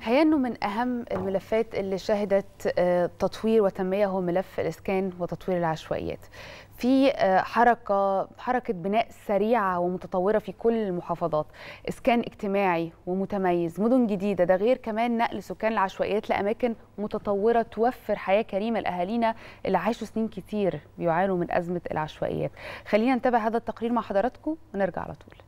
الحقيقه انه من اهم الملفات اللي شهدت آه، تطوير وتنميه هو ملف الاسكان وتطوير العشوائيات في آه، حركه حركه بناء سريعه ومتطوره في كل المحافظات اسكان اجتماعي ومتميز مدن جديده ده غير كمان نقل سكان العشوائيات لاماكن متطوره توفر حياه كريمه لاهالينا اللي عاشوا سنين كتير بيعانوا من ازمه العشوائيات خلينا نتابع هذا التقرير مع حضراتكم ونرجع على طول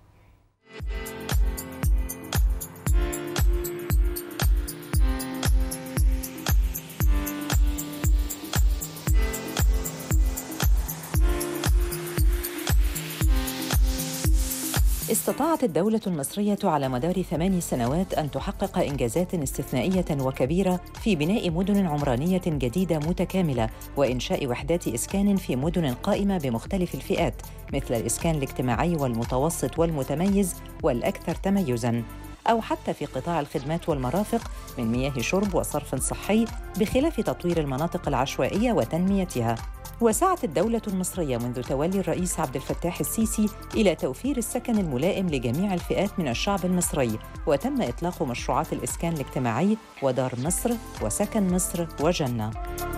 استطاعت الدولة المصرية على مدار ثمان سنوات أن تحقق إنجازات استثنائية وكبيرة في بناء مدن عمرانية جديدة متكاملة وإنشاء وحدات إسكان في مدن قائمة بمختلف الفئات مثل الإسكان الاجتماعي والمتوسط والمتميز والأكثر تميزاً أو حتى في قطاع الخدمات والمرافق من مياه شرب وصرف صحي بخلاف تطوير المناطق العشوائية وتنميتها وسعت الدولة المصرية منذ تولي الرئيس عبد الفتاح السيسي إلى توفير السكن الملائم لجميع الفئات من الشعب المصري وتم إطلاق مشروعات الإسكان الاجتماعي ودار مصر وسكن مصر وجنة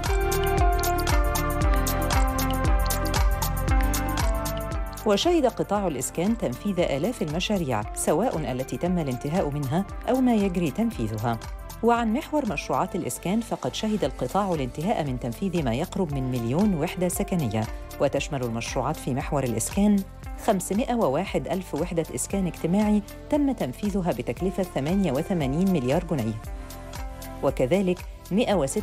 وشهد قطاع الإسكان تنفيذ آلاف المشاريع سواء التي تم الانتهاء منها أو ما يجري تنفيذها وعن محور مشروعات الإسكان فقد شهد القطاع الانتهاء من تنفيذ ما يقرب من مليون وحدة سكنية وتشمل المشروعات في محور الإسكان 501 ألف وحدة إسكان اجتماعي تم تنفيذها بتكلفة 88 مليار جنيه وكذلك 156.5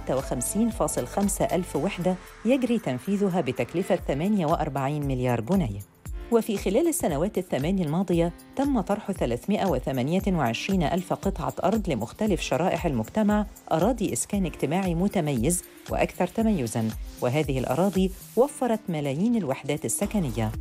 ألف وحدة يجري تنفيذها بتكلفة 48 مليار جنيه وفي خلال السنوات الثمان الماضية تم طرح 328 ألف قطعة أرض لمختلف شرائح المجتمع أراضي إسكان اجتماعي متميز وأكثر تميزاً وهذه الأراضي وفرت ملايين الوحدات السكنية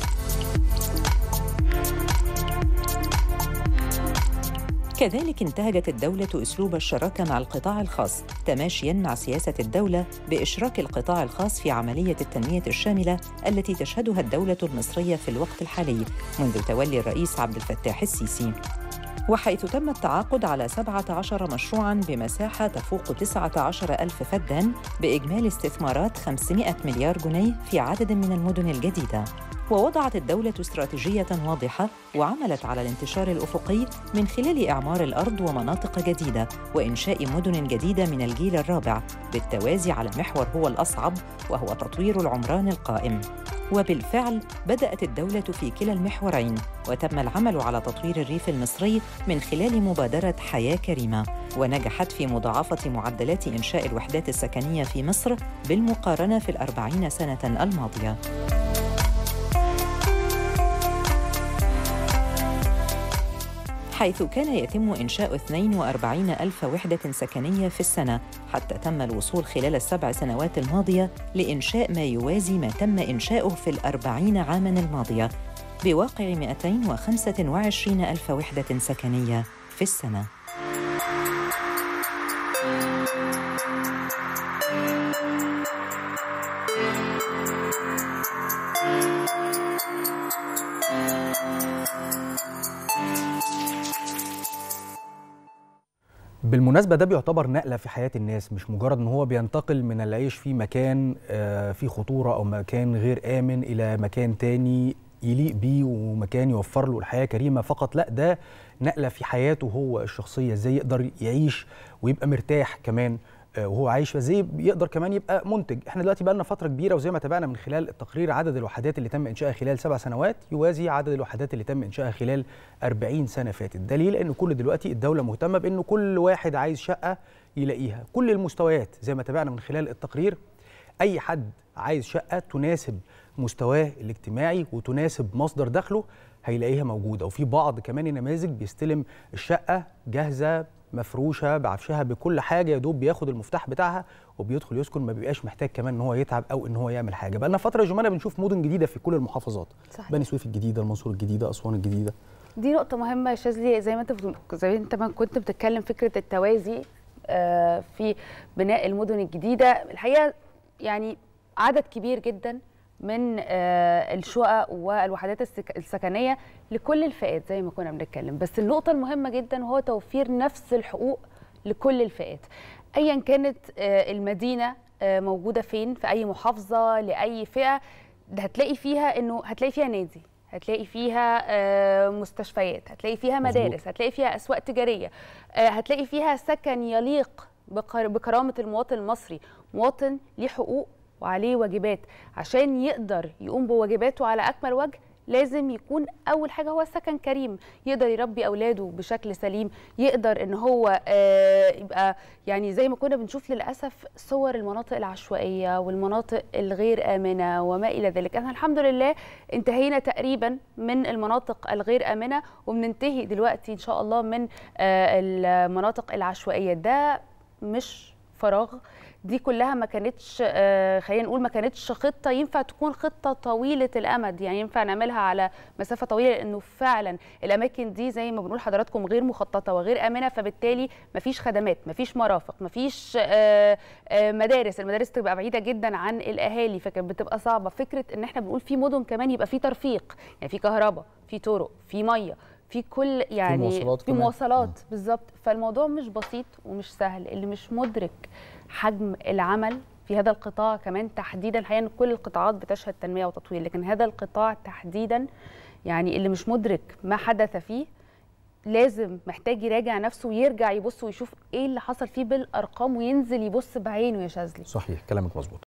كذلك انتهجت الدولة أسلوب الشراكة مع القطاع الخاص تماشياً مع سياسة الدولة بإشراك القطاع الخاص في عملية التنمية الشاملة التي تشهدها الدولة المصرية في الوقت الحالي منذ تولي الرئيس عبد الفتاح السيسي وحيث تم التعاقد على 17 مشروعاً بمساحة تفوق 19 ألف فداً بإجمالي استثمارات 500 مليار جنيه في عدد من المدن الجديدة ووضعت الدولة استراتيجية واضحة وعملت على الانتشار الأفقي من خلال إعمار الأرض ومناطق جديدة وإنشاء مدن جديدة من الجيل الرابع بالتوازي على محور هو الأصعب وهو تطوير العمران القائم وبالفعل بدأت الدولة في كلا المحورين وتم العمل على تطوير الريف المصري من خلال مبادرة حياة كريمة ونجحت في مضاعفة معدلات إنشاء الوحدات السكنية في مصر بالمقارنة في الأربعين سنة الماضية حيث كان يتم إنشاء 42 ألف وحدة سكنية في السنة حتى تم الوصول خلال السبع سنوات الماضية لإنشاء ما يوازي ما تم إنشاؤه في الأربعين عاماً الماضية بواقع 225 ألف وحدة سكنية في السنة بالمناسبة ده بيعتبر نقلة في حياة الناس مش مجرد ان هو بينتقل من العيش في مكان آه، فيه خطورة او مكان غير آمن الى مكان تاني يليق بيه ومكان يوفر له الحياة كريمة فقط لا ده نقلة في حياته هو الشخصية ازاي يقدر يعيش ويبقى مرتاح كمان آه، وهو عايش فازاي يقدر كمان يبقى منتج احنا دلوقتي بقى لنا فتره كبيره وزي ما تابعنا من خلال التقرير عدد الوحدات اللي تم انشائها خلال سبع سنوات يوازي عدد الوحدات اللي تم انشائها خلال 40 سنه فاتت ده ليه لان كل دلوقتي الدوله مهتمه بانه كل واحد عايز شقه يلاقيها كل المستويات زي ما تابعنا من خلال التقرير اي حد عايز شقه تناسب مستواه الاجتماعي وتناسب مصدر دخله هيلاقيها موجوده وفي بعض كمان النماذج بيستلم الشقه جاهزه مفروشه بعفشها بكل حاجه يا دوب بياخد المفتاح بتاعها وبيدخل يسكن ما بيبقاش محتاج كمان ان هو يتعب او ان هو يعمل حاجه بقى لنا فتره يا جماعه بنشوف مدن جديده في كل المحافظات صحيح. بني سويف الجديده المنصوره الجديده اسوان الجديده دي نقطة مهمة يا شاذلي زي ما انت زي ما انت ما كنت بتتكلم فكرة التوازي آه، في بناء المدن الجديدة الحقيقة يعني عدد كبير جدا من آه، الشقق والوحدات السك- السكنية لكل الفئات زي ما كنا بنتكلم بس النقطة المهمة جدا هو توفير نفس الحقوق لكل الفئات ايا كانت آه، المدينه آه، موجوده فين في اي محافظه لاي فئه ده هتلاقي فيها انه هتلاقي فيها نادي هتلاقي فيها آه، مستشفيات هتلاقي فيها مظبوط. مدارس هتلاقي فيها اسواق تجاريه آه، هتلاقي فيها سكن يليق بقر- بكرامه المواطن المصري مواطن ليه حقوق وعليه واجبات عشان يقدر يقوم بواجباته على اكمل وجه لازم يكون اول حاجه هو سكن كريم يقدر يربي اولاده بشكل سليم يقدر ان هو آه، يبقى يعني زي ما كنا بنشوف للاسف صور المناطق العشوائيه والمناطق الغير امنه وما الى ذلك احنا الحمد لله انتهينا تقريبا من المناطق الغير امنه وبننتهي دلوقتي ان شاء الله من آه، المناطق العشوائيه ده مش فراغ دي كلها ما كانتش آه، خلينا نقول ما كانتش خطه ينفع تكون خطه طويله الامد يعني ينفع نعملها على مسافه طويله لانه فعلا الاماكن دي زي ما بنقول حضراتكم غير مخططه وغير امنه فبالتالي ما فيش خدمات ما فيش مرافق ما فيش آه، آه، مدارس المدارس تبقى بعيده جدا عن الاهالي فكانت بتبقى صعبه فكره ان احنا بنقول في مدن كمان يبقى في ترفيق يعني في كهرباء في طرق في ميه في كل يعني مواصلات في كمان. مواصلات بالظبط فالموضوع مش بسيط ومش سهل اللي مش مدرك حجم العمل في هذا القطاع كمان تحديدا الحقيقه ان كل القطاعات بتشهد تنميه وتطوير لكن هذا القطاع تحديدا يعني اللي مش مدرك ما حدث فيه لازم محتاج يراجع نفسه ويرجع يبص ويشوف ايه اللي حصل فيه بالارقام وينزل يبص بعينه يا شاذلي صحيح كلامك مظبوط